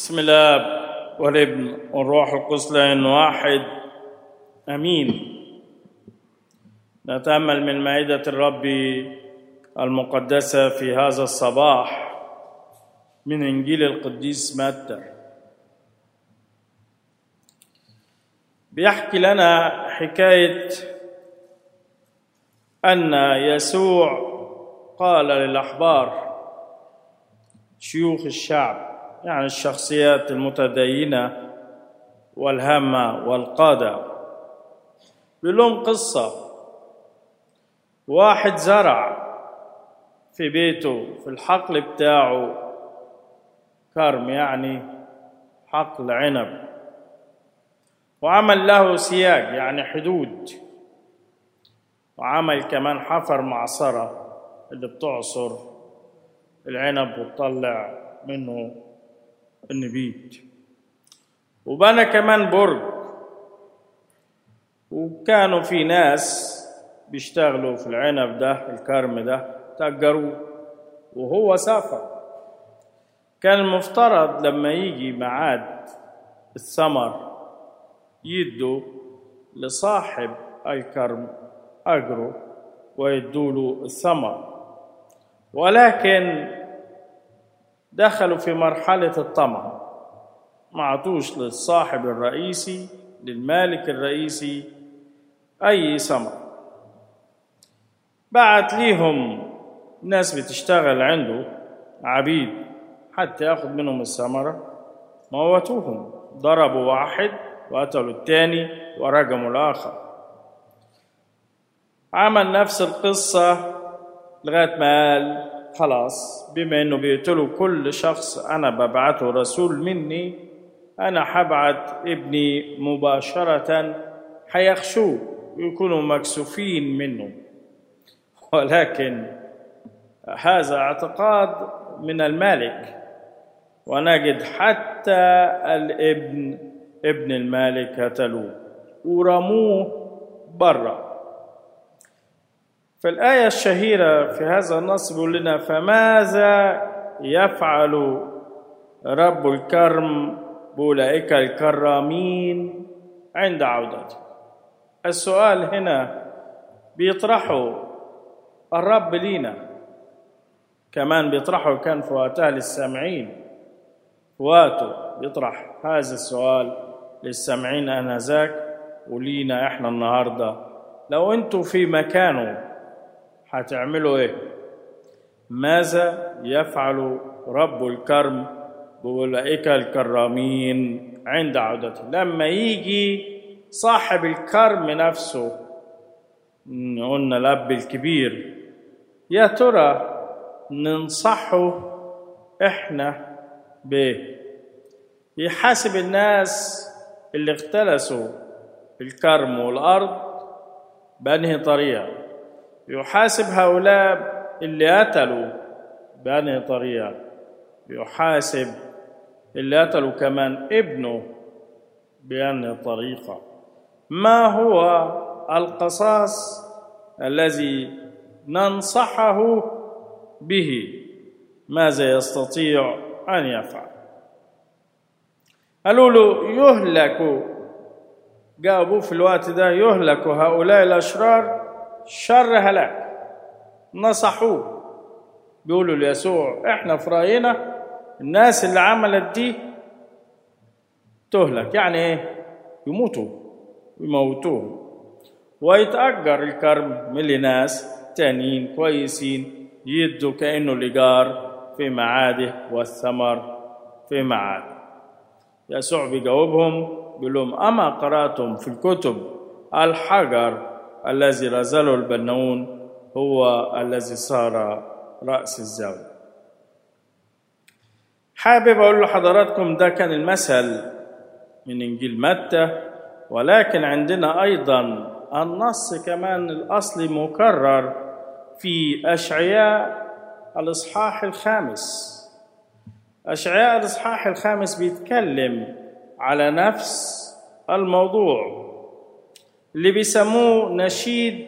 بسم الله والابن والروح القدس لان واحد امين نتامل من مائده الرب المقدسه في هذا الصباح من انجيل القديس متى بيحكي لنا حكايه ان يسوع قال للاحبار شيوخ الشعب يعني الشخصيات المتدينه والهامه والقاده بيقول لهم قصه واحد زرع في بيته في الحقل بتاعه كرم يعني حقل عنب وعمل له سياج يعني حدود وعمل كمان حفر معصرة اللي بتعصر العنب وتطلع منه النبيت وبنى كمان برج وكانوا في ناس بيشتغلوا في العنب ده الكرم ده تأجروه وهو سافر كان المفترض لما يجي ميعاد الثمر يدوا لصاحب الكرم أجره ويدوا الثمر ولكن دخلوا في مرحلة الطمع ما عطوش للصاحب الرئيسي للمالك الرئيسي أي ثمر بعت ليهم ناس بتشتغل عنده عبيد حتى ياخد منهم الثمرة موتوهم ضربوا واحد وقتلوا التاني ورجموا الآخر عمل نفس القصة لغاية ما قال خلاص بما انه بيقتلوا كل شخص انا ببعته رسول مني انا حبعت ابني مباشرة حيخشوه ويكونوا مكسوفين منه ولكن هذا اعتقاد من الملك ونجد حتى الابن ابن الملك قتلوه ورموه برا في الآية الشهيرة في هذا النص بيقول لنا فماذا يفعل رب الكرم بأولئك الكرامين عند عودته السؤال هنا بيطرحه الرب لينا كمان بيطرحه كان في وقتها للسامعين في وقته بيطرح هذا السؤال للسامعين انذاك ولينا احنا النهارده لو انتوا في مكانه هتعملوا ايه ماذا يفعل رب الكرم بأولئك الكرامين عند عودته لما يجي صاحب الكرم نفسه قلنا الأب الكبير يا ترى ننصحه احنا بايه يحاسب الناس اللي اختلسوا الكرم والأرض بأنهي طريقة يحاسب هؤلاء اللي قتلوا بأنهي طريقة يحاسب اللي قتلوا كمان ابنه بأنهي طريقة ما هو القصاص الذي ننصحه به ماذا يستطيع أن يفعل قالوا له يهلك جاوبوا في الوقت ده يهلك هؤلاء الأشرار شر هلاك نصحوه بيقولوا ليسوع احنا في راينا الناس اللي عملت دي تهلك يعني ايه يموتوا ويموتوهم ويتأجر الكرم من لناس تانيين كويسين يدوا كأنه الإيجار في معاده والثمر في معاده يسوع بيجاوبهم بيقول لهم أما قرأتم في الكتب الحجر الذي رزله البنون هو الذي صار رأس الزاوية حابب أقول لحضراتكم ده كان المثل من إنجيل متى ولكن عندنا أيضا النص كمان الأصلي مكرر في أشعياء الإصحاح الخامس أشعياء الإصحاح الخامس بيتكلم على نفس الموضوع اللي بيسموه نشيد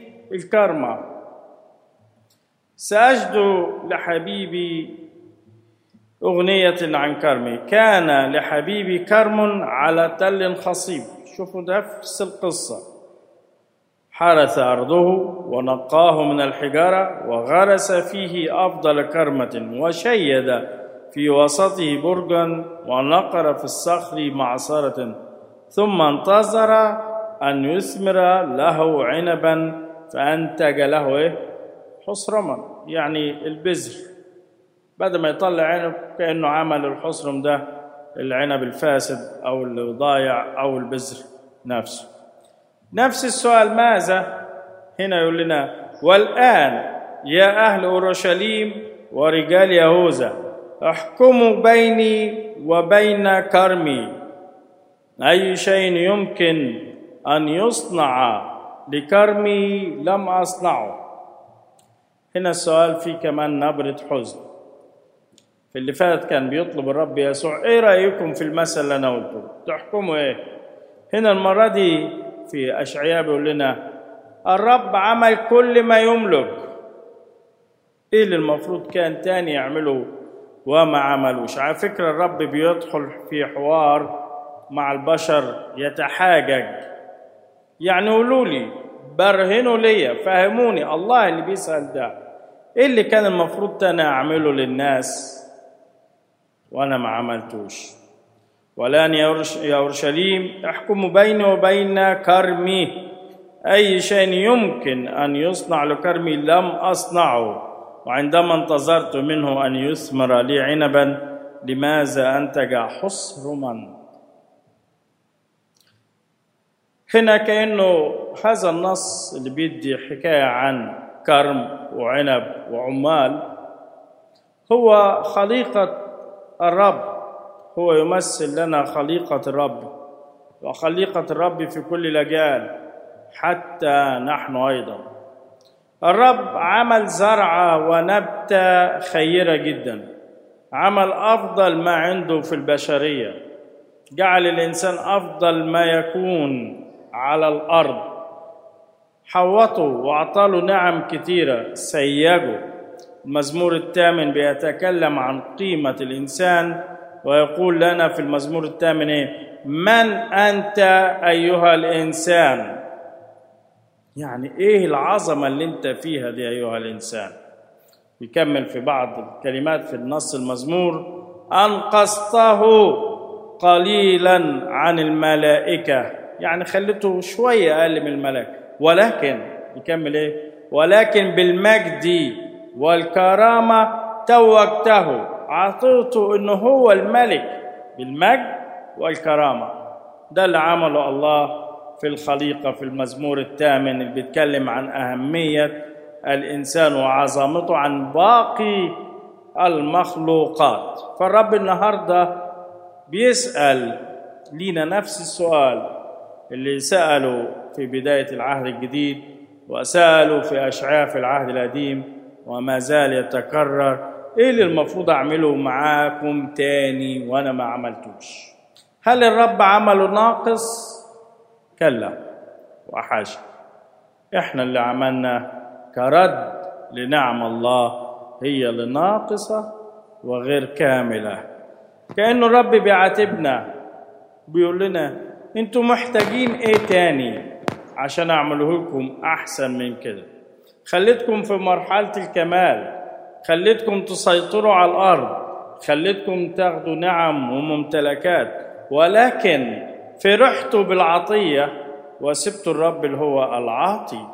الكرمة سأجد لحبيبي أغنية عن كرمي كان لحبيبي كرم على تل خصيب شوفوا نفس القصة حرث أرضه ونقاه من الحجارة وغرس فيه أفضل كرمة وشيد في وسطه برجا ونقر في الصخر معصرة ثم انتظر أن يثمر له عنبا فأنتج له إيه؟ حصرما يعني البذر بعد ما يطلع عنب كأنه عمل الحصرم ده العنب الفاسد أو اللي ضايع أو البذر نفسه نفس السؤال ماذا هنا يقول لنا والآن يا أهل أورشليم ورجال يهوذا احكموا بيني وبين كرمي أي شيء يمكن أن يصنع لكرمي لم أصنعه هنا السؤال فيه كمان نبرة حزن في اللي فات كان بيطلب الرب يسوع ايه رأيكم في المثل اللي أنا قلته تحكموا ايه هنا المرة دي في أشعياء بيقول لنا الرب عمل كل ما يملك ايه اللي المفروض كان تاني يعمله وما عملوش على فكرة الرب بيدخل في حوار مع البشر يتحاجج يعني قولوا لي برهنوا ليا فهموني الله اللي بيسأل ده ايه اللي كان المفروض انا اعمله للناس وانا ما عملتوش والان يا اورشليم احكموا بيني وبين كرمي اي شيء يمكن ان يصنع لكرمي لم اصنعه وعندما انتظرت منه ان يثمر لي عنبا لماذا انتج حصرما هنا كانه هذا النص اللي بيدي حكايه عن كرم وعنب وعمال هو خليقه الرب هو يمثل لنا خليقه الرب وخليقه الرب في كل الاجيال حتى نحن ايضا الرب عمل زرعه ونبته خيره جدا عمل افضل ما عنده في البشريه جعل الانسان افضل ما يكون على الارض حوطه واعطاله نعم كثيره سيجه المزمور الثامن بيتكلم عن قيمه الانسان ويقول لنا في المزمور الثامن ايه من انت ايها الانسان يعني ايه العظمه اللي انت فيها دي ايها الانسان يكمل في بعض الكلمات في النص المزمور انقذته قليلا عن الملائكه يعني خليته شويه اقل من الملائكه ولكن يكمل ايه ولكن بالمجد والكرامه توجته اعطيته انه هو الملك بالمجد والكرامه ده اللي عمله الله في الخليقه في المزمور الثامن اللي بيتكلم عن اهميه الانسان وعظمته عن باقي المخلوقات فالرب النهارده بيسال لينا نفس السؤال اللي سالوا في بدايه العهد الجديد وسالوا في اشعياء في العهد القديم وما زال يتكرر ايه اللي المفروض اعمله معاكم تاني وانا ما عملتوش هل الرب عمله ناقص كلا وحاشا احنا اللي عملنا كرد لنعم الله هي اللي ناقصة وغير كاملة كأنه الرب بيعاتبنا بيقول لنا انتوا محتاجين ايه تاني عشان اعمله لكم احسن من كده خليتكم في مرحلة الكمال خليتكم تسيطروا على الارض خليتكم تاخدوا نعم وممتلكات ولكن فرحتوا بالعطية وسبتوا الرب اللي هو العاطي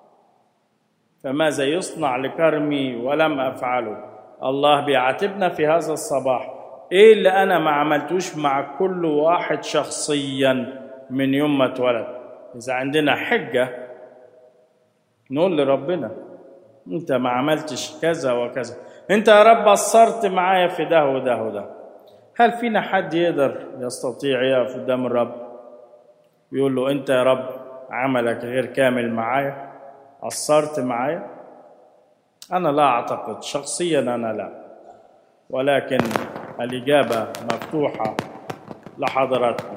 فماذا يصنع لكرمي ولم أفعله الله بيعاتبنا في هذا الصباح ايه اللي انا ما عملتوش مع كل واحد شخصيا من يوم ما اتولد اذا عندنا حجه نقول لربنا انت ما عملتش كذا وكذا انت يا رب قصرت معايا في ده وده وده هل فينا حد يقدر يستطيع يقف قدام الرب يقول له انت يا رب عملك غير كامل معايا قصرت معايا انا لا اعتقد شخصيا انا لا ولكن الاجابه مفتوحه لحضراتكم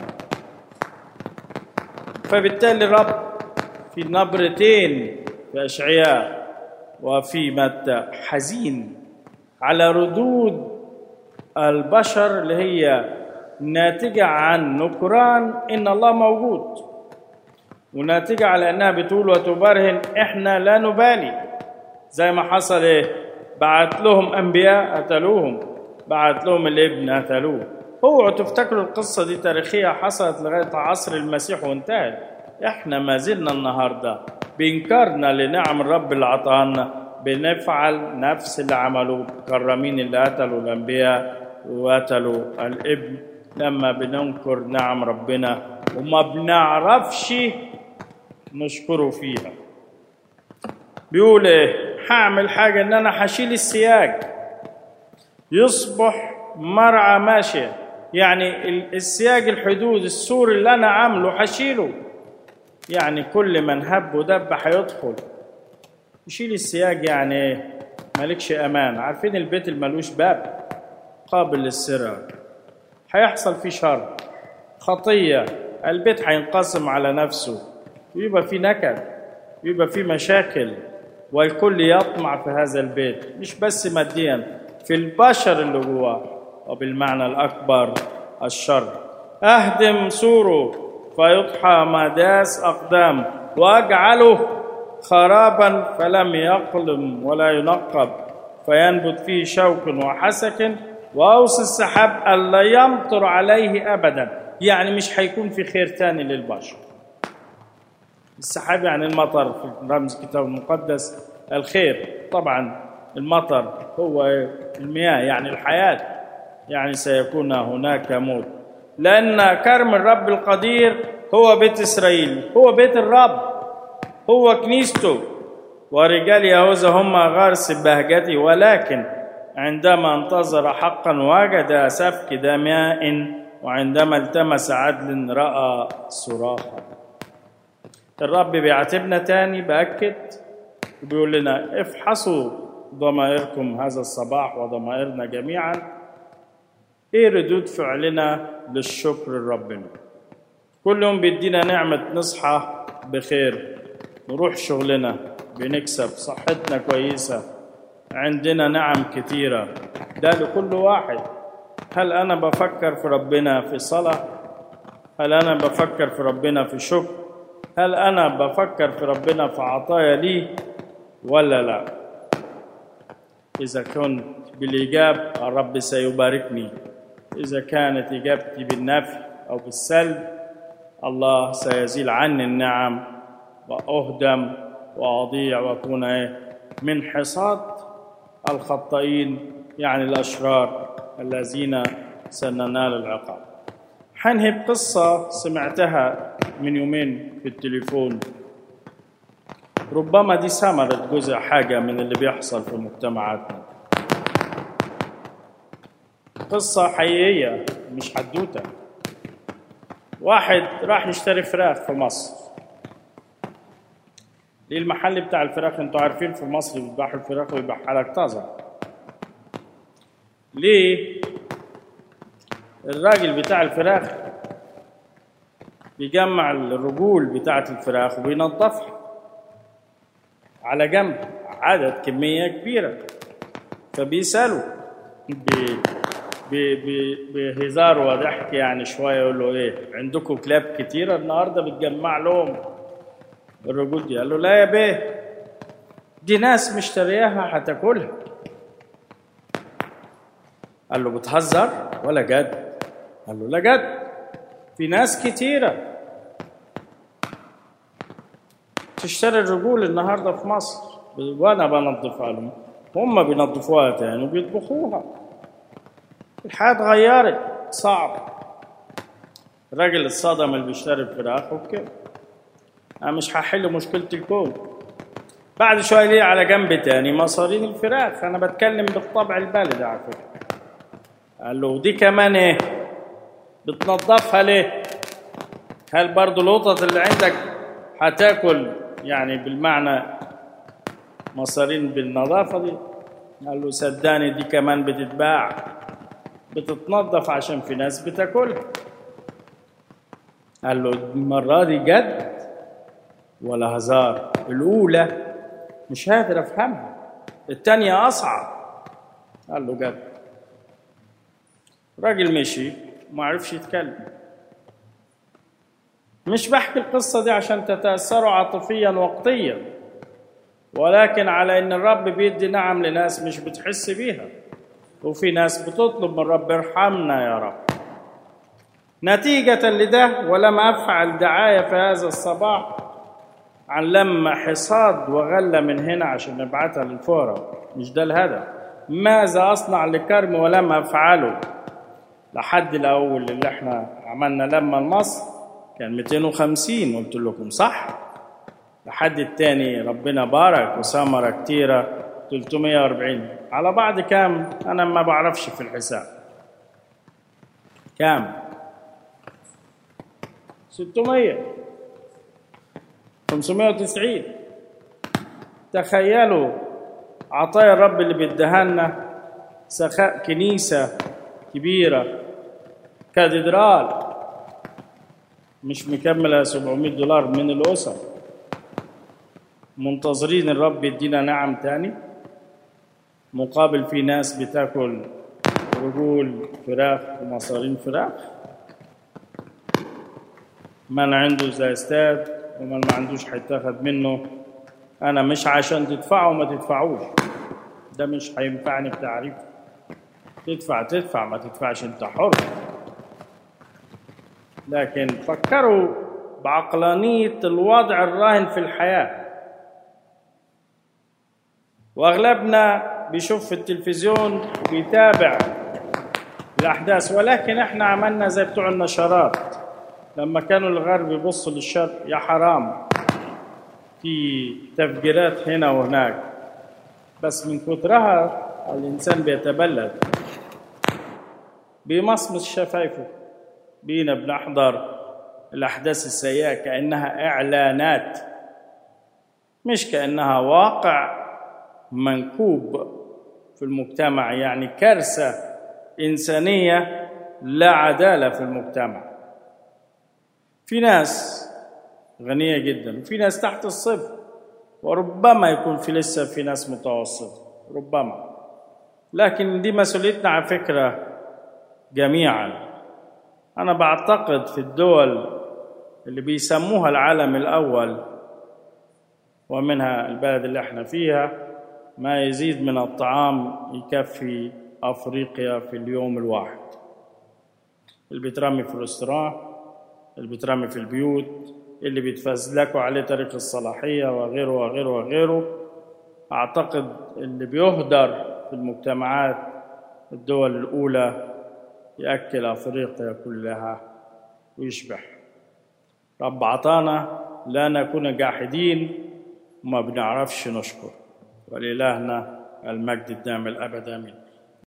فبالتالي الرب في نبرتين في اشعياء وفي متى حزين على ردود البشر اللي هي ناتجة عن نكران إن الله موجود وناتجة على أنها بتقول وتبرهن إحنا لا نبالي زي ما حصل إيه بعت لهم أنبياء قتلوهم بعت لهم الابن قتلوه اوعوا تفتكروا القصة دي تاريخية حصلت لغاية عصر المسيح وانتهت احنا ما زلنا النهاردة بإنكارنا لنعم الرب اللي عطانا بنفعل نفس اللي عملوا كرامين اللي قتلوا الأنبياء وقتلوا الابن لما بننكر نعم ربنا وما بنعرفش نشكره فيها بيقول ايه هعمل حاجة ان انا هشيل السياج يصبح مرعى ماشية يعني السياج الحدود السور اللي انا عامله هشيله يعني كل من هب ودب هيدخل يشيل السياج يعني ايه مالكش امان عارفين البيت الملوش باب قابل للسرقة هيحصل فيه شر خطية البيت هينقسم على نفسه ويبقى فيه نكد ويبقى فيه مشاكل والكل يطمع في هذا البيت مش بس ماديا في البشر اللي جواه وبالمعنى الأكبر الشر أهدم سوره فيضحى مداس أقدام وأجعله خرابا فلم يقلم ولا ينقب فينبت فيه شوك وحسك وأوصي السحاب ألا يمطر عليه أبدا يعني مش هيكون في خير تاني للبشر السحاب يعني المطر في رمز الكتاب المقدس الخير طبعا المطر هو المياه يعني الحياة يعني سيكون هناك موت لأن كرم الرب القدير هو بيت إسرائيل هو بيت الرب هو كنيسته ورجال يهوذا هم غرس بهجته ولكن عندما انتظر حقا وجد سفك دماء وعندما التمس عدل رأى صراخا الرب بيعاتبنا تاني بأكد وبيقول لنا افحصوا ضمائركم هذا الصباح وضمائرنا جميعا ايه ردود فعلنا للشكر لربنا كل يوم بيدينا نعمة نصحى بخير نروح شغلنا بنكسب صحتنا كويسة عندنا نعم كتيرة ده لكل واحد هل أنا بفكر في ربنا في صلاة هل أنا بفكر في ربنا في شكر هل أنا بفكر في ربنا في عطايا لي ولا لا إذا كنت بالإيجاب الرب سيباركني إذا كانت إجابتي بالنفي أو بالسلب الله سيزيل عني النعم وأهدم وأضيع وأكون من حصاد الخطائين يعني الأشرار الذين سننال العقاب حنهي بقصة سمعتها من يومين في التليفون ربما دي ثمرة جزء حاجة من اللي بيحصل في مجتمعاتنا قصة حقيقية مش حدوتة واحد راح يشتري فراخ في مصر ليه المحل بتاع الفراخ انتوا عارفين في مصر بيذبحوا الفراخ ويبيعها لك طازة ليه الراجل بتاع الفراخ بيجمع الرجول بتاعة الفراخ وبينظفها على جنب عدد كمية كبيرة فبيسألوا بهزار وضحك يعني شوية يقول له إيه عندكم كلاب كتيرة النهاردة بتجمع لهم الرجول دي قال له لا يا بيه دي ناس مشترياها هتاكلها قال له بتهزر ولا جد قال له لا جد في ناس كتيرة تشتري الرجول النهارده في مصر وانا بنظفها لهم هم بينظفوها تاني وبيطبخوها الحياة اتغيرت صعب الراجل اتصدم اللي بيشتري الفراخ وكده انا مش هحل مشكلة الكون بعد شوية ليه على جنب تاني مصارين الفراخ انا بتكلم بالطبع البلدي على فكرة قال له ودي كمان ايه بتنظفها ليه هل برضو القطط اللي عندك هتاكل يعني بالمعنى مصارين بالنظافة دي قال له صدقني دي كمان بتتباع بتتنظف عشان في ناس بتاكلها قال له المرة دي جد ولا هزار الأولى مش قادر أفهمها التانية أصعب قال له جد راجل مشي ما عرفش يتكلم مش بحكي القصة دي عشان تتأثروا عاطفيا وقتيا ولكن على ان الرب بيدي نعم لناس مش بتحس بيها وفي ناس بتطلب من الرب ارحمنا يا رب نتيجة لده ولم أفعل دعاية في هذا الصباح عن لما حصاد وغلة من هنا عشان نبعتها للفقراء مش ده الهدف ماذا أصنع لكرم ولم أفعله لحد الأول اللي احنا عملنا لما لمصر كان 250 قلت لكم صح لحد التاني ربنا بارك وثمرة كتيرة 340 على بعض كام أنا ما بعرفش في الحساب كام 600 590 تخيلوا عطايا الرب اللي بيديها لنا سخاء كنيسة كبيرة كاتدرال مش مكملة 700 دولار من الأسر منتظرين الرب يدينا نعم تاني مقابل في ناس بتاكل رجول فراخ ومصارين فراخ من عنده زي استاد ومن ما عندوش هيتاخد منه انا مش عشان تدفعوا ما تدفعوش ده مش هينفعني بتعريف تدفع تدفع ما تدفعش انت حر لكن فكروا بعقلانية الوضع الراهن في الحياة واغلبنا بيشوف في التلفزيون وبيتابع الاحداث ولكن احنا عملنا زي بتوع النشرات لما كانوا الغرب يبصوا للشرق يا حرام في تفجيرات هنا وهناك بس من كترها الانسان بيتبلد بيمصمص شفايفه بينا بنحضر الاحداث السيئه كانها اعلانات مش كانها واقع منكوب في المجتمع يعني كارثه انسانيه لا عداله في المجتمع في ناس غنيه جدا وفي ناس تحت الصفر وربما يكون في لسه في ناس متوسطه ربما لكن دي مسؤوليتنا على فكره جميعا انا بعتقد في الدول اللي بيسموها العالم الاول ومنها البلد اللي احنا فيها ما يزيد من الطعام يكفي افريقيا في اليوم الواحد اللي بيترمي في الريستوران اللي بيترمي في البيوت اللي بيتفزلكوا عليه تاريخ الصلاحية وغيره وغيره وغيره أعتقد اللي بيهدر في المجتمعات الدول الأولى يأكل أفريقيا كلها ويشبح رب عطانا لا نكون جاحدين وما بنعرفش نشكر ولإلهنا المجد الدائم الأبد آمين